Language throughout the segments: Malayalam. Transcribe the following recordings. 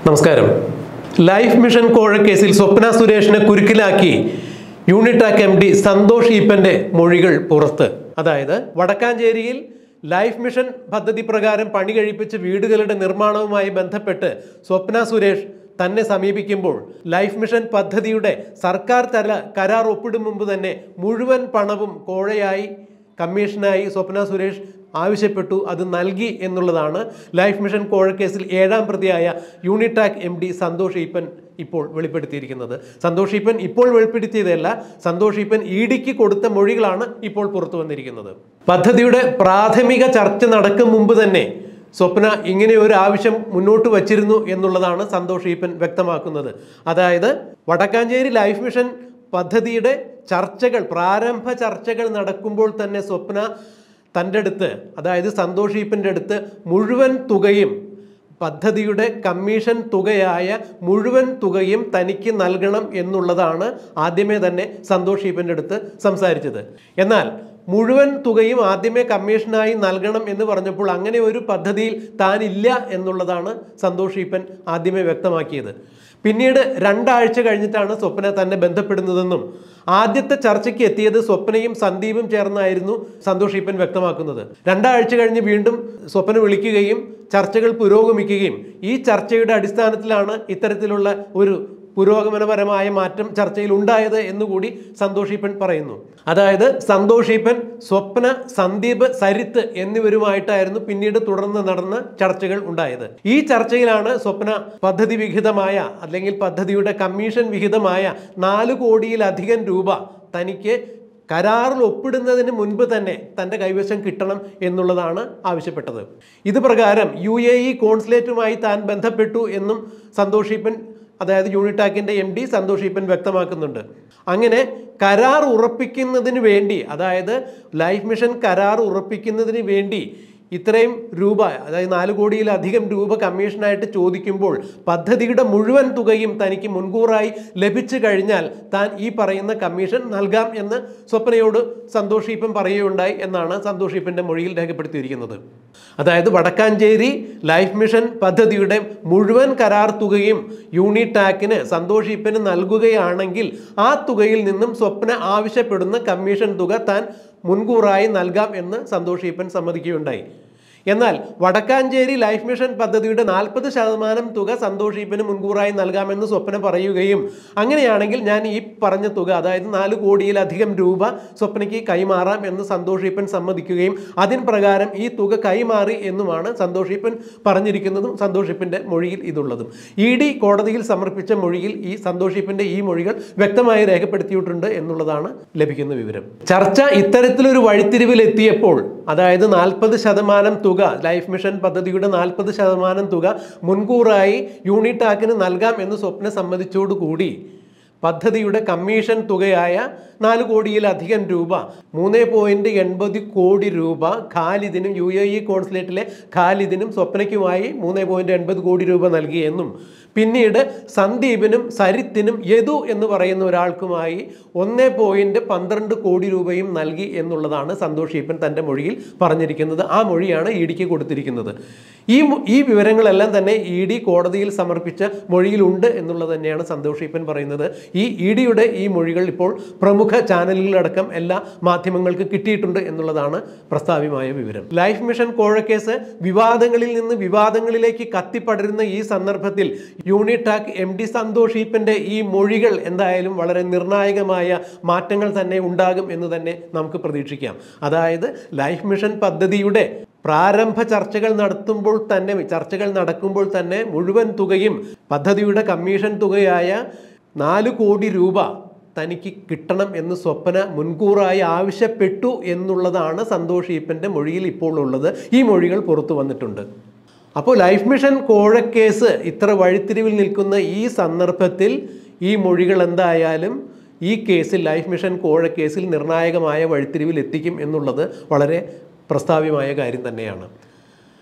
നമസ്കാരം ലൈഫ് മിഷൻ കോഴക്കേസിൽ സ്വപ്ന സുരേഷിനെ കുരുക്കിലാക്കി യൂണിടാക് എം ഡി സന്തോഷ് ഈപ്പന്റെ മൊഴികൾ പുറത്ത് അതായത് വടക്കാഞ്ചേരിയിൽ ലൈഫ് മിഷൻ പദ്ധതി പ്രകാരം പണി കഴിപ്പിച്ച വീടുകളുടെ നിർമ്മാണവുമായി ബന്ധപ്പെട്ട് സ്വപ്ന സുരേഷ് തന്നെ സമീപിക്കുമ്പോൾ ലൈഫ് മിഷൻ പദ്ധതിയുടെ സർക്കാർ തല കരാർ ഒപ്പിടും മുമ്പ് തന്നെ മുഴുവൻ പണവും കോഴയായി കമ്മീഷനായി സ്വപ്ന സുരേഷ് ആവശ്യപ്പെട്ടു അത് നൽകി എന്നുള്ളതാണ് ലൈഫ് മിഷൻ കോഴക്കേസിൽ ഏഴാം പ്രതിയായ യൂണിടാക് എം ഡി സന്തോഷ് ഈപ്പൻ ഇപ്പോൾ വെളിപ്പെടുത്തിയിരിക്കുന്നത് സന്തോഷ് ഈപ്പൻ ഇപ്പോൾ വെളിപ്പെടുത്തിയതല്ല സന്തോഷ് ഈപ്പൻ ഇ ഡിക്ക് കൊടുത്ത മൊഴികളാണ് ഇപ്പോൾ പുറത്തു വന്നിരിക്കുന്നത് പദ്ധതിയുടെ പ്രാഥമിക ചർച്ച നടക്കും മുമ്പ് തന്നെ സ്വപ്ന ഇങ്ങനെ ഒരു ആവശ്യം മുന്നോട്ട് വച്ചിരുന്നു എന്നുള്ളതാണ് സന്തോഷ് ഈപ്പൻ വ്യക്തമാക്കുന്നത് അതായത് വടക്കാഞ്ചേരി ലൈഫ് മിഷൻ പദ്ധതിയുടെ ചർച്ചകൾ പ്രാരംഭ ചർച്ചകൾ നടക്കുമ്പോൾ തന്നെ സ്വപ്ന തൻ്റെ അടുത്ത് അതായത് സന്തോഷ് ഈപ്പൻ്റെ അടുത്ത് മുഴുവൻ തുകയും പദ്ധതിയുടെ കമ്മീഷൻ തുകയായ മുഴുവൻ തുകയും തനിക്ക് നൽകണം എന്നുള്ളതാണ് ആദ്യമേ തന്നെ സന്തോഷ് ഈപ്പൻ്റെ അടുത്ത് സംസാരിച്ചത് എന്നാൽ മുഴുവൻ തുകയും ആദ്യമേ കമ്മീഷനായി നൽകണം എന്ന് പറഞ്ഞപ്പോൾ അങ്ങനെ ഒരു പദ്ധതിയിൽ താനില്ല എന്നുള്ളതാണ് സന്തോഷ് ഈപ്പൻ ആദ്യമേ വ്യക്തമാക്കിയത് പിന്നീട് രണ്ടാഴ്ച കഴിഞ്ഞിട്ടാണ് സ്വപ്ന തന്നെ ബന്ധപ്പെടുന്നതെന്നും ആദ്യത്തെ ചർച്ചയ്ക്ക് എത്തിയത് സ്വപ്നയും സന്ദീപും ചേർന്നായിരുന്നു സന്തോഷ് ഈപ്പൻ വ്യക്തമാക്കുന്നത് രണ്ടാഴ്ച കഴിഞ്ഞ് വീണ്ടും സ്വപ്ന വിളിക്കുകയും ചർച്ചകൾ പുരോഗമിക്കുകയും ഈ ചർച്ചയുടെ അടിസ്ഥാനത്തിലാണ് ഇത്തരത്തിലുള്ള ഒരു പുരോഗമനപരമായ മാറ്റം ചർച്ചയിൽ ഉണ്ടായത് എന്നുകൂടി സന്തോഷ് ഈപ്പൻ പറയുന്നു അതായത് സന്തോഷ് ഈപ്പൻ സ്വപ്ന സന്ദീപ് സരിത്ത് എന്നിവരുമായിട്ടായിരുന്നു പിന്നീട് തുടർന്ന് നടന്ന ചർച്ചകൾ ഉണ്ടായത് ഈ ചർച്ചയിലാണ് സ്വപ്ന പദ്ധതി വിഹിതമായ അല്ലെങ്കിൽ പദ്ധതിയുടെ കമ്മീഷൻ വിഹിതമായ നാല് കോടിയിലധികം രൂപ തനിക്ക് കരാറിൽ ഒപ്പിടുന്നതിന് മുൻപ് തന്നെ തൻ്റെ കൈവശം കിട്ടണം എന്നുള്ളതാണ് ആവശ്യപ്പെട്ടത് ഇത് പ്രകാരം യു എ ഇ കോൺസുലേറ്റുമായി താൻ ബന്ധപ്പെട്ടു എന്നും സന്തോഷ് ഈപ്പൻ അതായത് യൂണിടാക്കിൻ്റെ എം ഡി സന്തോഷ് ഈപ്പൻ വ്യക്തമാക്കുന്നുണ്ട് അങ്ങനെ കരാർ ഉറപ്പിക്കുന്നതിന് വേണ്ടി അതായത് ലൈഫ് മിഷൻ കരാർ ഉറപ്പിക്കുന്നതിന് വേണ്ടി ഇത്രയും രൂപ അതായത് നാല് കോടിയിലധികം രൂപ കമ്മീഷനായിട്ട് ചോദിക്കുമ്പോൾ പദ്ധതിയുടെ മുഴുവൻ തുകയും തനിക്ക് മുൻകൂറായി ലഭിച്ചു കഴിഞ്ഞാൽ താൻ ഈ പറയുന്ന കമ്മീഷൻ നൽകാം എന്ന് സ്വപ്നയോട് സന്തോഷ് ഈപ്പൻ പറയുകയുണ്ടായി എന്നാണ് സന്തോഷ് ഈപ്പൻ്റെ മൊഴിയിൽ രേഖപ്പെടുത്തിയിരിക്കുന്നത് അതായത് വടക്കാഞ്ചേരി ലൈഫ് മിഷൻ പദ്ധതിയുടെ മുഴുവൻ കരാർ തുകയും യൂണിടാക്കിന് സന്തോഷ് ഈപ്പന് നൽകുകയാണെങ്കിൽ ആ തുകയിൽ നിന്നും സ്വപ്ന ആവശ്യപ്പെടുന്ന കമ്മീഷൻ തുക താൻ മുൻകൂറായി നൽകാം എന്ന് സന്തോഷ് ഈപ്പൻ സമ്മതിക്കുകയുണ്ടായി എന്നാൽ വടക്കാഞ്ചേരി ലൈഫ് മിഷൻ പദ്ധതിയുടെ നാൽപ്പത് ശതമാനം തുക സന്തോഷ് ഈപ്പന് മുൻകൂറായി നൽകാമെന്ന് സ്വപ്ന പറയുകയും അങ്ങനെയാണെങ്കിൽ ഞാൻ ഈ പറഞ്ഞ തുക അതായത് നാല് കോടിയിലധികം രൂപ സ്വപ്നയ്ക്ക് കൈമാറാം എന്ന് സന്തോഷ് ഈപ്പൻ സമ്മതിക്കുകയും അതിൻ പ്രകാരം ഈ തുക കൈമാറി എന്നുമാണ് സന്തോഷ് ഈപ്പൻ പറഞ്ഞിരിക്കുന്നതും സന്തോഷ് ഈപ്പൻ്റെ മൊഴിയിൽ ഇതുള്ളതും ഇ ഡി കോടതിയിൽ സമർപ്പിച്ച മൊഴിയിൽ ഈ സന്തോഷ് ഈപ്പൻ്റെ ഈ മൊഴികൾ വ്യക്തമായി രേഖപ്പെടുത്തിയിട്ടുണ്ട് എന്നുള്ളതാണ് ലഭിക്കുന്ന വിവരം ചർച്ച ഇത്തരത്തിലൊരു വഴിത്തിരിവിൽ എത്തിയപ്പോൾ അതായത് നാൽപ്പത് ശതമാനം തുക ലൈഫ് മിഷൻ പദ്ധതിയുടെ നാൽപ്പത് ശതമാനം തുക മുൻകൂറായി യൂണിടാക്കിന് നൽകാം എന്ന് സ്വപ്ന സമ്മതിച്ചോടുകൂടി പദ്ധതിയുടെ കമ്മീഷൻ തുകയായ നാല് കോടിയിലധികം രൂപ മൂന്ന് പോയിന്റ് എൺപത് കോടി രൂപ ഖാലിദിനും യു എ ഇ കോൺസുലേറ്റിലെ ഖാലിദിനും സ്വപ്നയ്ക്കുമായി മൂന്ന് പോയിന്റ് എൺപത് കോടി രൂപ നൽകിയെന്നും പിന്നീട് സന്ദീപിനും സരിത്തിനും യദു എന്ന് പറയുന്ന ഒരാൾക്കുമായി ഒന്ന് പോയിന്റ് പന്ത്രണ്ട് കോടി രൂപയും നൽകി എന്നുള്ളതാണ് സന്തോഷ് ഈപ്പൻ തൻ്റെ മൊഴിയിൽ പറഞ്ഞിരിക്കുന്നത് ആ മൊഴിയാണ് ഇ ഡിക്ക് കൊടുത്തിരിക്കുന്നത് ഈ മൊ- ഈ വിവരങ്ങളെല്ലാം തന്നെ ഇ ഡി കോടതിയിൽ സമർപ്പിച്ച മൊഴിയിലുണ്ട് എന്നുള്ളത് തന്നെയാണ് സന്തോഷ് ഈപ്പൻ പറയുന്നത് ഈ ഇ ഡിയുടെ ഈ മൊഴികൾ ഇപ്പോൾ പ്രമുഖ ചാനലുകളിലടക്കം എല്ലാ മാധ്യമങ്ങൾക്ക് കിട്ടിയിട്ടുണ്ട് എന്നുള്ളതാണ് പ്രസ്താവ്യമായ വിവരം ലൈഫ് മിഷൻ കോഴക്കേസ് വിവാദങ്ങളിൽ നിന്ന് വിവാദങ്ങളിലേക്ക് കത്തിപ്പടരുന്ന ഈ സന്ദർഭത്തിൽ യൂണിടാക് എം ഡി സന്തോഷ് ഈപ്പന്റെ ഈ മൊഴികൾ എന്തായാലും വളരെ നിർണായകമായ മാറ്റങ്ങൾ തന്നെ ഉണ്ടാകും എന്ന് തന്നെ നമുക്ക് പ്രതീക്ഷിക്കാം അതായത് ലൈഫ് മിഷൻ പദ്ധതിയുടെ പ്രാരംഭ ചർച്ചകൾ നടത്തുമ്പോൾ തന്നെ ചർച്ചകൾ നടക്കുമ്പോൾ തന്നെ മുഴുവൻ തുകയും പദ്ധതിയുടെ കമ്മീഷൻ തുകയായ നാല് കോടി രൂപ തനിക്ക് കിട്ടണം എന്ന് സ്വപ്ന മുൻകൂറായി ആവശ്യപ്പെട്ടു എന്നുള്ളതാണ് സന്തോഷ് ഈപ്പൻ്റെ മൊഴിയിൽ ഇപ്പോൾ ഉള്ളത് ഈ മൊഴികൾ പുറത്തു വന്നിട്ടുണ്ട് അപ്പോൾ ലൈഫ് മിഷൻ കോഴക്കേസ് ഇത്ര വഴിത്തിരിവിൽ നിൽക്കുന്ന ഈ സന്ദർഭത്തിൽ ഈ മൊഴികൾ എന്തായാലും ഈ കേസിൽ ലൈഫ് മിഷൻ കോഴക്കേസിൽ നിർണായകമായ വഴിത്തിരിവിൽ എത്തിക്കും എന്നുള്ളത് വളരെ പ്രസ്താവ്യമായ കാര്യം തന്നെയാണ്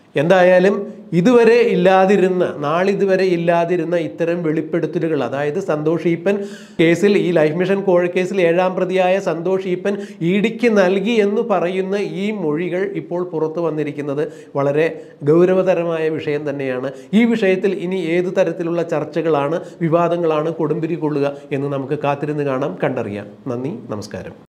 എന്തായാലും ഇതുവരെ ഇല്ലാതിരുന്ന നാളിതുവരെ ഇല്ലാതിരുന്ന ഇത്തരം വെളിപ്പെടുത്തലുകൾ അതായത് സന്തോഷ് ഈപ്പൻ കേസിൽ ഈ ലൈഫ് മിഷൻ കോഴക്കേസിൽ ഏഴാം പ്രതിയായ സന്തോഷ് ഈപ്പൻ ഇഡിക്ക് നൽകി എന്ന് പറയുന്ന ഈ മൊഴികൾ ഇപ്പോൾ പുറത്തു വന്നിരിക്കുന്നത് വളരെ ഗൗരവതരമായ വിഷയം തന്നെയാണ് ഈ വിഷയത്തിൽ ഇനി ഏത് തരത്തിലുള്ള ചർച്ചകളാണ് വിവാദങ്ങളാണ് കൊടുമ്പിരി കൊള്ളുക എന്ന് നമുക്ക് കാത്തിരുന്ന് കാണാം കണ്ടറിയാം നന്ദി നമസ്കാരം